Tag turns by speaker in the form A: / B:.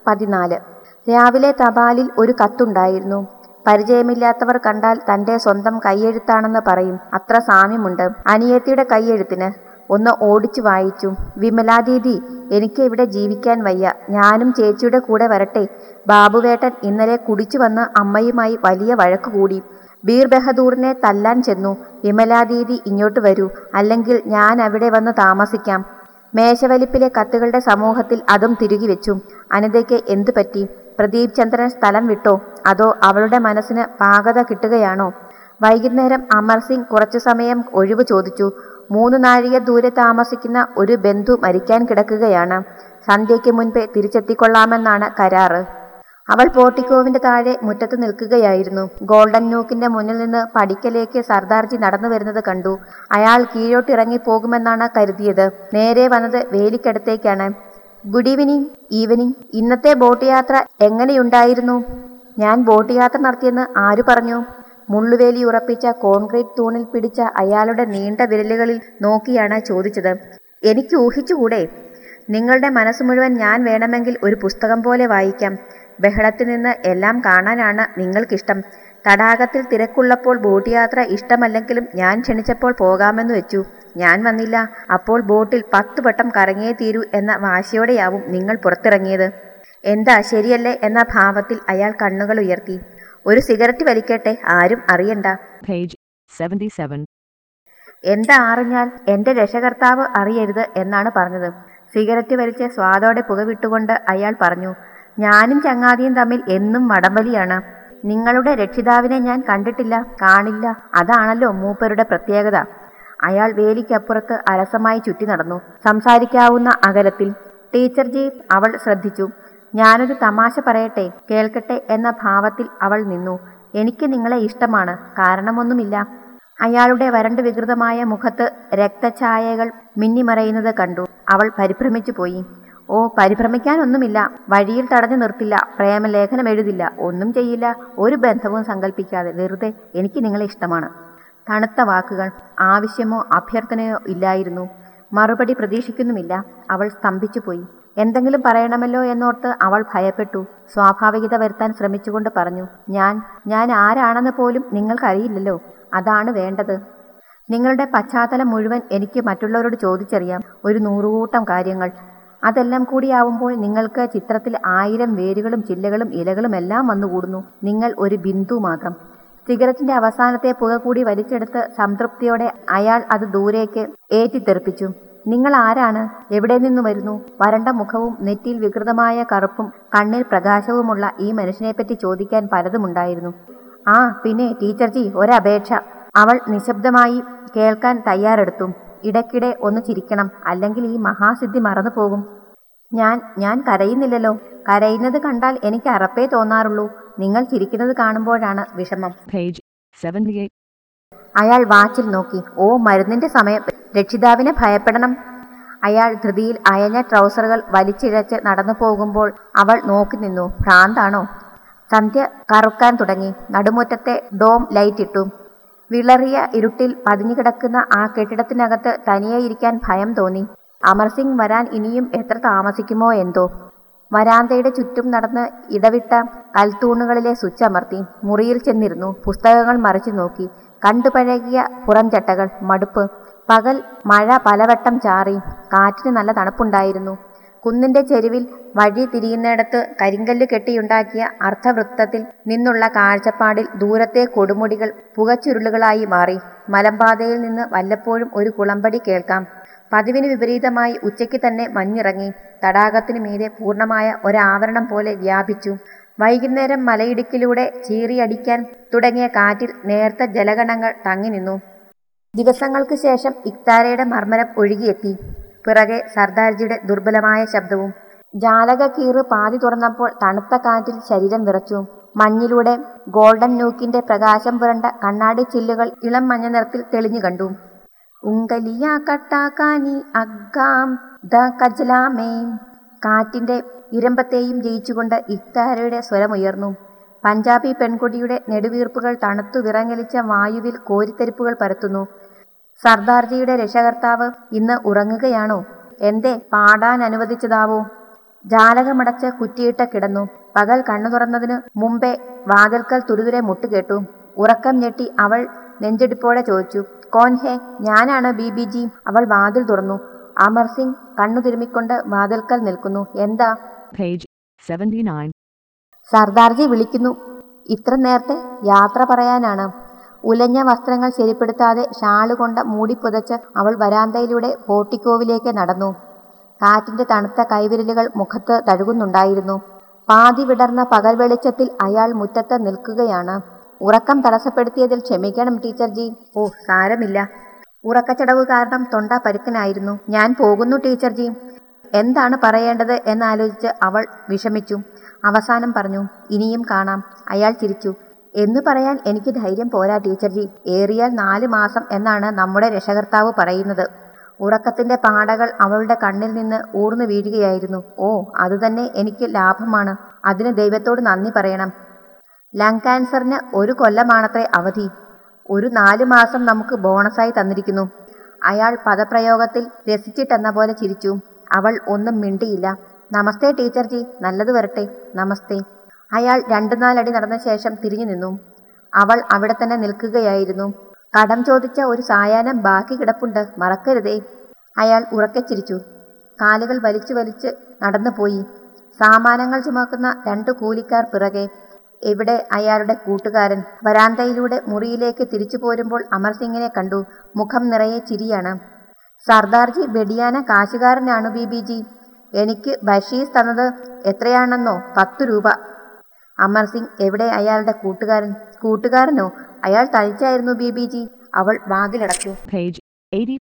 A: പതിനാല് രാവിലെ തപാലിൽ ഒരു കത്തുണ്ടായിരുന്നു പരിചയമില്ലാത്തവർ കണ്ടാൽ തന്റെ സ്വന്തം കൈയെഴുത്താണെന്ന് പറയും അത്ര സാമ്യമുണ്ട് അനിയത്തിയുടെ കൈയെഴുത്തിന് ഒന്ന് ഓടിച്ചു വായിച്ചു വിമലാദീദി എനിക്ക് ഇവിടെ ജീവിക്കാൻ വയ്യ ഞാനും ചേച്ചിയുടെ കൂടെ വരട്ടെ ബാബുവേട്ടൻ ഇന്നലെ കുടിച്ചു വന്ന് അമ്മയുമായി വലിയ വഴക്ക് കൂടി ബീർ ബഹദൂറിനെ തല്ലാൻ ചെന്നു വിമലാദീദി ഇങ്ങോട്ട് വരൂ അല്ലെങ്കിൽ ഞാൻ അവിടെ വന്ന് താമസിക്കാം മേശവലിപ്പിലെ കത്തുകളുടെ സമൂഹത്തിൽ അതും തിരുകി വെച്ചു അനിതയ്ക്ക് എന്തു പറ്റി പ്രദീപ് ചന്ദ്രൻ സ്ഥലം വിട്ടോ അതോ അവളുടെ മനസ്സിന് പാകത കിട്ടുകയാണോ വൈകുന്നേരം അമർ സിംഗ് കുറച്ചു സമയം ഒഴിവ് ചോദിച്ചു മൂന്ന് നാഴിക ദൂരെ താമസിക്കുന്ന ഒരു ബന്ധു മരിക്കാൻ കിടക്കുകയാണ് സന്ധ്യയ്ക്ക് മുൻപേ തിരിച്ചെത്തിക്കൊള്ളാമെന്നാണ് കരാറ് അവൾ പോർട്ടിക്കോവിന്റെ താഴെ മുറ്റത്ത് നിൽക്കുകയായിരുന്നു ഗോൾഡൻ ന്യൂക്കിന്റെ മുന്നിൽ നിന്ന് പടിക്കലേക്ക് സർദാർജി നടന്നു വരുന്നത് കണ്ടു അയാൾ കീഴോട്ടിറങ്ങി പോകുമെന്നാണ് കരുതിയത് നേരെ വന്നത് വേലിക്കടുത്തേക്കാണ് ഗുഡ് ഈവനിങ് ഈവനിങ് ഇന്നത്തെ ബോട്ട് യാത്ര എങ്ങനെയുണ്ടായിരുന്നു ഞാൻ ബോട്ട് യാത്ര നടത്തിയെന്ന് ആരു പറഞ്ഞു മുള്ളുവേലി ഉറപ്പിച്ച കോൺക്രീറ്റ് തൂണിൽ പിടിച്ച അയാളുടെ നീണ്ട വിരലുകളിൽ നോക്കിയാണ് ചോദിച്ചത് എനിക്ക് ഊഹിച്ചുകൂടെ നിങ്ങളുടെ മനസ്സ് മുഴുവൻ ഞാൻ വേണമെങ്കിൽ ഒരു പുസ്തകം പോലെ വായിക്കാം ബഹളത്തിൽ നിന്ന് എല്ലാം കാണാനാണ് നിങ്ങൾക്കിഷ്ടം തടാകത്തിൽ തിരക്കുള്ളപ്പോൾ ബോട്ട് യാത്ര ഇഷ്ടമല്ലെങ്കിലും ഞാൻ ക്ഷണിച്ചപ്പോൾ പോകാമെന്ന് വെച്ചു ഞാൻ വന്നില്ല അപ്പോൾ ബോട്ടിൽ പത്ത് വട്ടം കറങ്ങിയേ തീരൂ എന്ന വാശിയോടെയാവും നിങ്ങൾ പുറത്തിറങ്ങിയത് എന്താ ശരിയല്ലേ എന്ന ഭാവത്തിൽ അയാൾ കണ്ണുകൾ ഉയർത്തി ഒരു സിഗരറ്റ് വലിക്കട്ടെ ആരും അറിയണ്ട
B: Page 77.
A: എന്താ അറിഞ്ഞാൽ എന്റെ രക്ഷകർത്താവ് അറിയരുത് എന്നാണ് പറഞ്ഞത് സിഗരറ്റ് വലിച്ച് സ്വാദോടെ പുകവിട്ടുകൊണ്ട് അയാൾ പറഞ്ഞു ഞാനും ചങ്ങാതിയും തമ്മിൽ എന്നും വടംവലിയാണ് നിങ്ങളുടെ രക്ഷിതാവിനെ ഞാൻ കണ്ടിട്ടില്ല കാണില്ല അതാണല്ലോ മൂപ്പരുടെ പ്രത്യേകത അയാൾ വേലിക്കപ്പുറത്ത് അലസമായി ചുറ്റി നടന്നു സംസാരിക്കാവുന്ന അകലത്തിൽ ടീച്ചർജി അവൾ ശ്രദ്ധിച്ചു ഞാനൊരു തമാശ പറയട്ടെ കേൾക്കട്ടെ എന്ന ഭാവത്തിൽ അവൾ നിന്നു എനിക്ക് നിങ്ങളെ ഇഷ്ടമാണ് കാരണമൊന്നുമില്ല അയാളുടെ വരണ്ടു വികൃതമായ മുഖത്ത് രക്തഛായകൾ മിന്നിമറയുന്നത് കണ്ടു അവൾ പരിഭ്രമിച്ചു പോയി ഓ പരിഭ്രമിക്കാനൊന്നുമില്ല വഴിയിൽ തടഞ്ഞു നിർത്തില്ല പ്രേമലേഖനം എഴുതില്ല ഒന്നും ചെയ്യില്ല ഒരു ബന്ധവും സങ്കല്പിക്കാതെ വെറുതെ എനിക്ക് നിങ്ങളെ ഇഷ്ടമാണ് തണുത്ത വാക്കുകൾ ആവശ്യമോ അഭ്യർത്ഥനയോ ഇല്ലായിരുന്നു മറുപടി പ്രതീക്ഷിക്കുന്നുമില്ല അവൾ സ്തംഭിച്ചുപോയി എന്തെങ്കിലും പറയണമല്ലോ എന്നോർത്ത് അവൾ ഭയപ്പെട്ടു സ്വാഭാവികത വരുത്താൻ ശ്രമിച്ചുകൊണ്ട് പറഞ്ഞു ഞാൻ ഞാൻ ആരാണെന്ന് പോലും നിങ്ങൾക്കറിയില്ലല്ലോ അതാണ് വേണ്ടത് നിങ്ങളുടെ പശ്ചാത്തലം മുഴുവൻ എനിക്ക് മറ്റുള്ളവരോട് ചോദിച്ചറിയാം ഒരു നൂറുകൂട്ടം കാര്യങ്ങൾ അതെല്ലാം കൂടിയാവുമ്പോൾ നിങ്ങൾക്ക് ചിത്രത്തിൽ ആയിരം വേരുകളും ചില്ലകളും ഇലകളും എല്ലാം വന്നുകൂടുന്നു നിങ്ങൾ ഒരു ബിന്ദു മാത്രം സിഗരറ്റിന്റെ അവസാനത്തെ പുക കൂടി വലിച്ചെടുത്ത് സംതൃപ്തിയോടെ അയാൾ അത് ദൂരേക്ക് ഏറ്റിത്തെറിപ്പിച്ചു നിങ്ങൾ ആരാണ് എവിടെ നിന്നു വരുന്നു വരണ്ട മുഖവും നെറ്റിയിൽ വികൃതമായ കറുപ്പും കണ്ണിൽ പ്രകാശവുമുള്ള ഈ മനുഷ്യനെപ്പറ്റി ചോദിക്കാൻ പലതുമുണ്ടായിരുന്നു ആ പിന്നെ ടീച്ചർജി ഒരപേക്ഷ അവൾ നിശബ്ദമായി കേൾക്കാൻ തയ്യാറെടുത്തു ഇടയ്ക്കിടെ ഒന്ന് ചിരിക്കണം അല്ലെങ്കിൽ ഈ മഹാസിദ്ധി മറന്നു പോകും ഞാൻ ഞാൻ കരയുന്നില്ലല്ലോ കരയുന്നത് കണ്ടാൽ എനിക്ക് അറപ്പേ തോന്നാറുള്ളൂ നിങ്ങൾ ചിരിക്കുന്നത് കാണുമ്പോഴാണ് വിഷമം
B: Page 78.
A: അയാൾ വാച്ചിൽ നോക്കി ഓ മരുന്നിന്റെ സമയം രക്ഷിതാവിനെ ഭയപ്പെടണം അയാൾ ധൃതിയിൽ അയഞ്ഞ ട്രൗസറുകൾ വലിച്ചിഴച്ച് നടന്നു പോകുമ്പോൾ അവൾ നോക്കി നിന്നു ഭ്രാന്താണോ സന്ധ്യ കറുക്കാൻ തുടങ്ങി നടുമുറ്റത്തെ ഡോം ലൈറ്റ് ഇട്ടു വിളറിയ ഇരുട്ടിൽ പതിഞ്ഞുകിടക്കുന്ന ആ കെട്ടിടത്തിനകത്ത് തനിയെ ഇരിക്കാൻ ഭയം തോന്നി അമർസിംഗ് വരാൻ ഇനിയും എത്ര താമസിക്കുമോ എന്തോ വരാന്തയുടെ ചുറ്റും നടന്ന് ഇടവിട്ട കൽത്തൂണുകളിലെ സ്വിച്ച് അമർത്തി മുറിയിൽ ചെന്നിരുന്നു പുസ്തകങ്ങൾ മറിച്ചു നോക്കി കണ്ടുപഴകിയ പുറംചട്ടകൾ മടുപ്പ് പകൽ മഴ പലവട്ടം ചാറി കാറ്റിന് നല്ല തണുപ്പുണ്ടായിരുന്നു കുന്നിന്റെ ചെരുവിൽ വഴി തിരിയുന്നിടത്ത് കരിങ്കല്ല് കെട്ടിയുണ്ടാക്കിയ അർദ്ധവൃത്തത്തിൽ നിന്നുള്ള കാഴ്ചപ്പാടിൽ ദൂരത്തെ കൊടുമുടികൾ പുകച്ചുരുളുകളായി മാറി മലമ്പാതയിൽ നിന്ന് വല്ലപ്പോഴും ഒരു കുളമ്പടി കേൾക്കാം പതിവിന് വിപരീതമായി ഉച്ചയ്ക്ക് തന്നെ മഞ്ഞിറങ്ങി തടാകത്തിന് മീതെ പൂർണ്ണമായ ഒരാവരണം പോലെ വ്യാപിച്ചു വൈകുന്നേരം മലയിടുക്കിലൂടെ ചീറിയടിക്കാൻ തുടങ്ങിയ കാറ്റിൽ നേർത്ത ജലഗണങ്ങൾ തങ്ങി നിന്നു ദിവസങ്ങൾക്ക് ശേഷം ഇക്താരയുടെ മർമ്മരം ഒഴുകിയെത്തി പിറകെ സർദാർജിയുടെ ദുർബലമായ ശബ്ദവും ജാലക കീറ് പാതി തുറന്നപ്പോൾ തണുത്ത കാറ്റിൽ ശരീരം വിറച്ചു മഞ്ഞിലൂടെ ഗോൾഡൻ നൂക്കിന്റെ പ്രകാശം പുരണ്ട കണ്ണാടി ചില്ലുകൾ ഇളം മഞ്ഞ നിറത്തിൽ തെളിഞ്ഞു കണ്ടു ഉങ്കലിയ കട്ടാക്കാനി അഗ്ഗാം ദ കജലാമേ കാറ്റിന്റെ ഇരമ്പത്തെയും ജയിച്ചുകൊണ്ട് ഇക്താരയുടെ സ്വരമുയർന്നു പഞ്ചാബി പെൺകുട്ടിയുടെ നെടുവീർപ്പുകൾ തണുത്തു വിറങ്ങലിച്ച വായുവിൽ കോരിത്തെരിപ്പുകൾ പരത്തുന്നു സർദാർജിയുടെ രക്ഷകർത്താവ് ഇന്ന് ഉറങ്ങുകയാണോ എന്തേ പാടാൻ അനുവദിച്ചതാവോ ജാലകമടച്ച് കുറ്റിയിട്ട് കിടന്നു പകൽ കണ്ണു തുറന്നതിനു മുമ്പേ വാതിൽക്കൽ തുരുതുരെ മുട്ടുകേട്ടു ഉറക്കം ഞെട്ടി അവൾ നെഞ്ചെടുപ്പോടെ ചോദിച്ചു കോൻ ഹേ ഞാനാണ് ബി ബി ജി അവൾ വാതിൽ തുറന്നു അമർ സിംഗ് കണ്ണു തിരുമ്മിക്കൊണ്ട് വാതിൽക്കൽ നിൽക്കുന്നു എന്താ
B: Page 79.
A: സർദാർജി വിളിക്കുന്നു ഇത്ര നേരത്തെ യാത്ര പറയാനാണ് ഉലഞ്ഞ വസ്ത്രങ്ങൾ ശരിപ്പെടുത്താതെ ഷാളുകൊണ്ട് മൂടിപ്പുതച്ച് അവൾ വരാന്തയിലൂടെ പോട്ടിക്കോവിലേക്ക് നടന്നു കാറ്റിന്റെ തണുത്ത കൈവിരലുകൾ മുഖത്ത് തഴുകുന്നുണ്ടായിരുന്നു പാതി വിടർന്ന പകൽ വെളിച്ചത്തിൽ അയാൾ മുറ്റത്ത് നിൽക്കുകയാണ് ഉറക്കം തടസ്സപ്പെടുത്തിയതിൽ ക്ഷമിക്കണം ടീച്ചർജി ഓ സാരമില്ല ഉറക്കച്ചടവ് കാരണം തൊണ്ട പരുക്കനായിരുന്നു ഞാൻ പോകുന്നു ടീച്ചർജി എന്താണ് പറയേണ്ടത് എന്നാലോചിച്ച് അവൾ വിഷമിച്ചു അവസാനം പറഞ്ഞു ഇനിയും കാണാം അയാൾ ചിരിച്ചു എന്ന് പറയാൻ എനിക്ക് ധൈര്യം പോരാ ടീച്ചർജി ഏറിയാൽ നാല് മാസം എന്നാണ് നമ്മുടെ രക്ഷകർത്താവ് പറയുന്നത് ഉറക്കത്തിന്റെ പാടകൾ അവളുടെ കണ്ണിൽ നിന്ന് ഊർന്നു വീഴുകയായിരുന്നു ഓ അതുതന്നെ എനിക്ക് ലാഭമാണ് അതിന് ദൈവത്തോട് നന്ദി പറയണം ലങ് ക്യാൻസറിന് ഒരു കൊല്ലമാണത്രേ അവധി ഒരു നാലു മാസം നമുക്ക് ബോണസായി തന്നിരിക്കുന്നു അയാൾ പദപ്രയോഗത്തിൽ രസിച്ചിട്ടെന്ന പോലെ ചിരിച്ചു അവൾ ഒന്നും മിണ്ടിയില്ല നമസ്തേ ടീച്ചർജി നല്ലത് വരട്ടെ നമസ്തേ അയാൾ രണ്ടു നാലടി നടന്ന ശേഷം തിരിഞ്ഞു നിന്നു അവൾ അവിടെ തന്നെ നിൽക്കുകയായിരുന്നു കടം ചോദിച്ച ഒരു സായാഹ്നം ബാക്കി കിടപ്പുണ്ട് മറക്കരുതേ അയാൾ ഉറക്കെ ചിരിച്ചു കാലുകൾ വലിച്ചു വലിച്ച് നടന്നുപോയി സാമാനങ്ങൾ ചുമക്കുന്ന രണ്ടു കൂലിക്കാർ പിറകെ എവിടെ അയാളുടെ കൂട്ടുകാരൻ വരാന്തയിലൂടെ മുറിയിലേക്ക് തിരിച്ചു പോരുമ്പോൾ അമർ സിംഗിനെ കണ്ടു മുഖം നിറയെ ചിരിയാണ് സർദാർജി ബെഡിയാന കാശുകാരനാണു ബി ബി ജി എനിക്ക് ബഷീസ് തന്നത് എത്രയാണെന്നോ പത്തു രൂപ അമർ സിംഗ് എവിടെ അയാളുടെ കൂട്ടുകാരൻ കൂട്ടുകാരനോ അയാൾ തനിച്ചായിരുന്നു ബി ബി ജി അവൾ വാതിലടച്ചു
B: Page 80.